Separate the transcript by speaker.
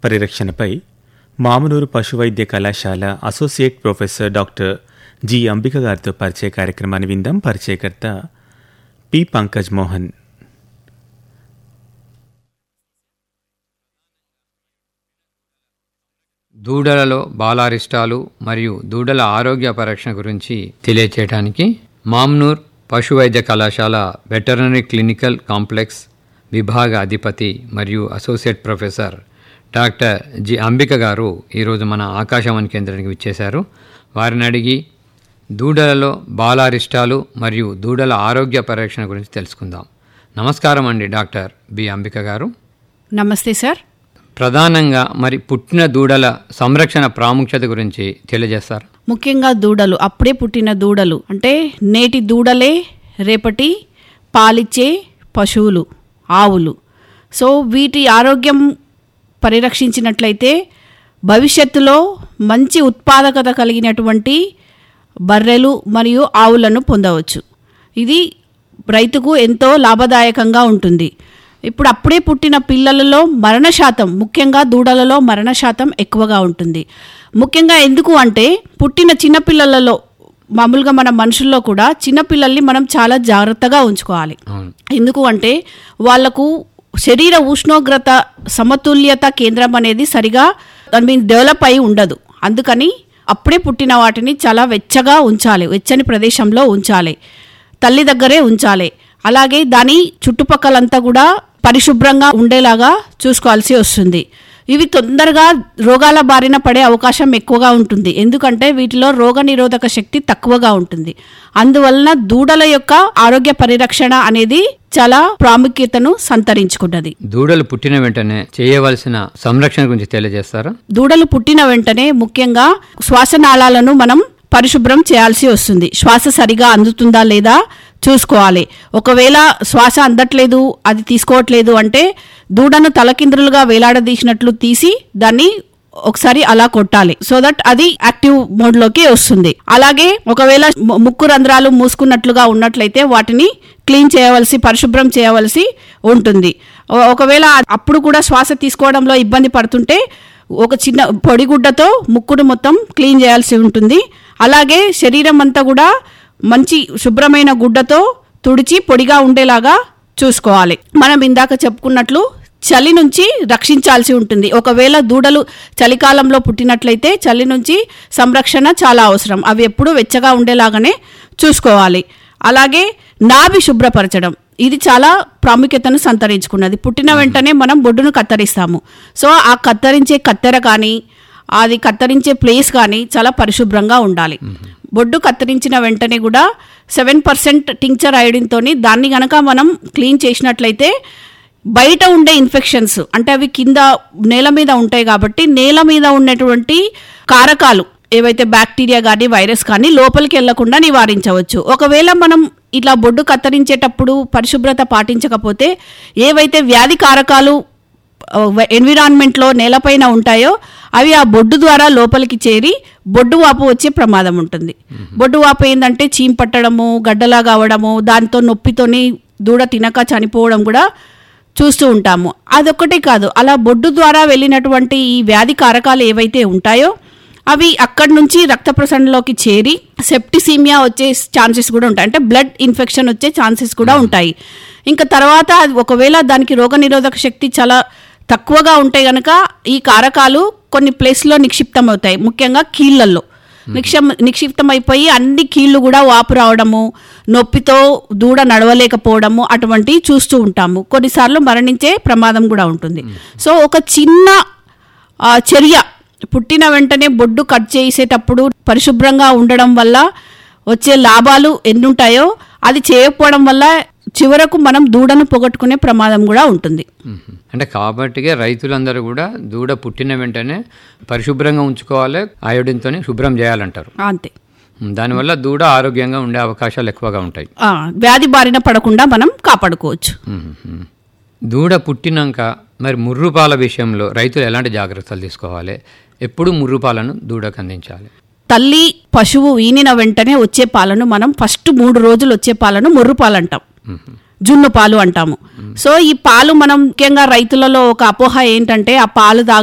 Speaker 1: పరిరక్షణపై మామనూరు పశువైద్య కళాశాల associate professor doctor G Ambika గారితో పరిచయ కార్యక్రమాన్ని విందాం పరిచయకర్త పి పంకజ్ మోహన్
Speaker 2: దూడలలో బాలారిష్టాలు మరియు దూడల ఆరోగ్య పరీక్ష గురించి తెలియచేయడానికి మామ్నూర్ పశు వైద్య కళాశాల వెటర్నరీ క్లినికల్ కాంప్లెక్స్ విభాగ అధిపతి మరియు associate professor doctor G Ambika గారు ఈరోజు మన ఆకాశవాణి కేంద్రానికి విచ్చేశారు వారిని అడిగి దూడలలో బాలారిష్టాలు మరియు దూడల ఆరోగ్య పరీక్ష గురించి తెలుసుకుందాం నమస్కారం అండి డాక్టర్ బి అంబిక గారు
Speaker 3: నమస్తే సార్
Speaker 2: ప్రధానంగా మరి పుట్టిన దూడల సంరక్షణ ప్రాముఖ్యత గురించి తెలియజేస్తారు
Speaker 3: ముఖ్యంగా దూడలు అప్పుడే పుట్టిన దూడలు అంటే నేటి దూడలే రేపటి పాలిచ్చే పశువులు ఆవులు సో వీటి ఆరోగ్యం పరిరక్షించినట్లయితే భవిష్యత్తులో మంచి ఉత్పాదకత కలిగినటువంటి బర్రెలు మరియు ఆవులను పొందవచ్చు ఇది రైతుకు ఎంతో లాభదాయకంగా ఉంటుంది ఇప్పుడు అప్పుడే పుట్టిన పిల్లలలో మరణ శాతం ముఖ్యంగా దూడలలో మరణ శాతం ఎక్కువగా ఉంటుంది ముఖ్యంగా ఎందుకు అంటే పుట్టిన చిన్నపిల్లలలో మామూలుగా మన మనుషుల్లో కూడా చిన్నపిల్లల్ని మనం చాలా జాగ్రత్తగా ఉంచుకోవాలి
Speaker 2: అవును
Speaker 3: ఎందుకు అంటే వాళ్లకు శరీర ఉష్ణోగ్రత సమతుల్యత కేంద్రం అనేది సరిగా ఐ మీన్ డెవలప్ అయి ఉండదు అందుకని అప్పుడే పుట్టిన వాటిని చాలా వెచ్చగా ఉంచాలి వెచ్చని ప్రదేశంలో ఉంచాలి తల్లి దగ్గరే ఉంచాలి అలాగే దాని చుట్టుపక్కలంతా కూడా పరిశుభ్రంగా ఉండేలాగా చూసుకోవాల్సి వస్తుంది ఇవి తొందరగా రోగాల బారిన పడే అవకాశం ఎక్కువగా ఉంటుంది ఎందుకంటే వీటిలో రోగ నిరోధక శక్తి తక్కువగా ఉంటుంది అందువలన దూడల యొక్క ఆరోగ్య పరిరక్షణ అనేది చాలా ప్రాముఖ్యతను సంతరించుకున్నది
Speaker 2: దూడలు పుట్టిన వెంటనే చేయవలసిన సంరక్షణ గురించి తెలియజేస్తారా
Speaker 3: దూడలు పుట్టిన వెంటనే ముఖ్యంగా శ్వాసనాళాలను మనం పరిశుభ్రం చేయాల్సి వస్తుంది శ్వాస సరిగా అందుతుందా లేదా చూసుకోవాలి ఒకవేళ శ్వాస అందట్లేదు అది తీసుకోవట్లేదు అంటే దూడను తలకిందులుగా వేలాడదీసినట్లు తీసి దాన్ని ఒకసారి అలా కొట్టాలి సో దట్ అది యాక్టివ్ మోడ్ లోకి వస్తుంది అలాగే ఒకవేళ ము- ముక్కు రంధ్రాలు మూసుకున్నట్లుగా ఉన్నట్లయితే వాటిని క్లీన్ చేయవలసి పరిశుభ్రం చేయవలసి ఉంటుంది ఒ- ఒకవేళ అప్పుడు కూడా శ్వాస తీసుకోవడంలో ఇబ్బంది పడుతుంటే ఒక చిన్న పొడిగుడ్డతో ముక్కును మొత్తం క్లీన్ చేయాల్సి ఉంటుంది అలాగే శరీరం అంతా కూడా మంచి శుభ్రమైన గుడ్డతో తుడిచి పొడిగా ఉండేలాగా చూసుకోవాలి మనం ఇందాక చెప్పుకున్నట్లు చలి నుంచి రక్షించాల్సి ఉంటుంది ఒకవేళ దూడలు చలికాలంలో పుట్టినట్లయితే చలి నుంచి సంరక్షణ చాలా అవసరం అవి ఎప్పుడూ వెచ్చగా ఉండేలాగానే చూసుకోవాలి అలాగే నాభి శుభ్రపరచడం ఇది చాలా ప్రాముఖ్యతను సంతరించుకున్నది పుట్టిన వెంటనే మనం బొడ్డును కత్తిరిస్తాము సో ఆ కత్తిరించే కత్తెర కానీ అది కత్తిరించే ప్లేస్ కానీ చాలా పరిశుభ్రంగా ఉండాలి బొడ్డు కత్తిరించిన వెంటనే కూడా సెవెన్ పర్సెంట్ టింక్చర్ అయోడిన్తోని దాన్ని గనక మనం క్లీన్ చేసినట్లయితే బయట ఉండే ఇన్ఫెక్షన్స్ అంటే అవి కింద నేల మీద ఉంటాయి కాబట్టి నేల మీద ఉన్నటువంటి కారకాలు ఏవైతే బ్యాక్టీరియా కానీ వైరస్ కానీ లోపలికి వెళ్లకుండా నివారించవచ్చు ఒకవేళ మనం ఇట్లా బొడ్డు కత్తిరించేటప్పుడు పరిశుభ్రత పాటించకపోతే ఏవైతే వ్యాధి కారకాలు ఎన్విరాన్మెంట్లో నేలపైన ఉంటాయో అవి ఆ బొడ్డు ద్వారా లోపలికి చేరి బొడ్డు వాపు వచ్చే ప్రమాదం ఉంటుంది బొడ్డు వాపు ఏంటంటే చీమ్ పట్టడము గడ్డలాగా అవడము దాంతో నొప్పితోని దూడ తినక చనిపోవడం కూడా చూస్తూ ఉంటాము అదొక్కటే కాదు అలా బొడ్డు ద్వారా వెళ్ళినటువంటి ఈ వ్యాధి కారకాలు ఏవైతే ఉంటాయో అవి అక్కడి నుంచి రక్త ప్రసరణలోకి చేరి సెప్టిసీమియా వచ్చే ఛాన్సెస్ కూడా ఉంటాయి అంటే బ్లడ్ ఇన్ఫెక్షన్ వచ్చే ఛాన్సెస్ కూడా ఉంటాయి ఇంకా తర్వాత అది ఒకవేళ దానికి రోగనిరోధక శక్తి చాలా తక్కువగా ఉంటే గనక ఈ కారకాలు కొన్ని ప్లేస్లో నిక్షిప్తం అవుతాయి ముఖ్యంగా కీళ్ళల్లో నిక్షం నిక్షిప్తమైపోయి అన్ని కీళ్ళు కూడా వాపు రావడము నొప్పితో దూడ నడవలేకపోవడము అటువంటివి చూస్తూ ఉంటాము కొన్నిసార్లు మరణించే ప్రమాదం కూడా ఉంటుంది సో ఒక చిన్న ఆ, చర్య పుట్టిన వెంటనే బొడ్డు కట్ చేసేటప్పుడు పరిశుభ్రంగా ఉండడం వల్ల వచ్చే లాభాలు ఎన్నుంటాయో అది చేయకపోవడం వల్ల చివరకు మనం దూడను పోగొట్టుకునే ప్రమాదం కూడా ఉంటుంది
Speaker 2: మ్మ్. అంటే కాబట్టిగా రైతులందరూ కూడా దూడ పుట్టిన వెంటనే పరిశుభ్రంగా ఉంచుకోవాలి అయోడిన్తో శుభ్రం చేయాలంటారు
Speaker 3: అంతే
Speaker 2: మ్మ్. దానివల్ల దూడ ఆరోగ్యంగా ఉండే అవకాశాలు ఎక్కువగా ఉంటాయి
Speaker 3: ఆ, వ్యాధి బారిన పడకుండా మనం కాపాడుకోవచ్చు
Speaker 2: మ్మ్. దూడ పుట్టినాక మరి ముర్రుపాల విషయంలో రైతులు ఎలాంటి జాగ్రత్తలు తీసుకోవాలి ఎప్పుడు ముర్రుపాలను దూడకు అందించాలి
Speaker 3: తల్లి పశువు ఈనిన వెంటనే వచ్చే పాలను మనం ఫస్ట్ మూడు రోజులు వచ్చే పాలను మొర్రు పాలు అంటాం జున్ను పాలు అంటాము సో ఈ పాలు మనం ముఖ్యంగా రైతులలో ఒక అపోహ ఏంటంటే ఆ పాలు తాగితే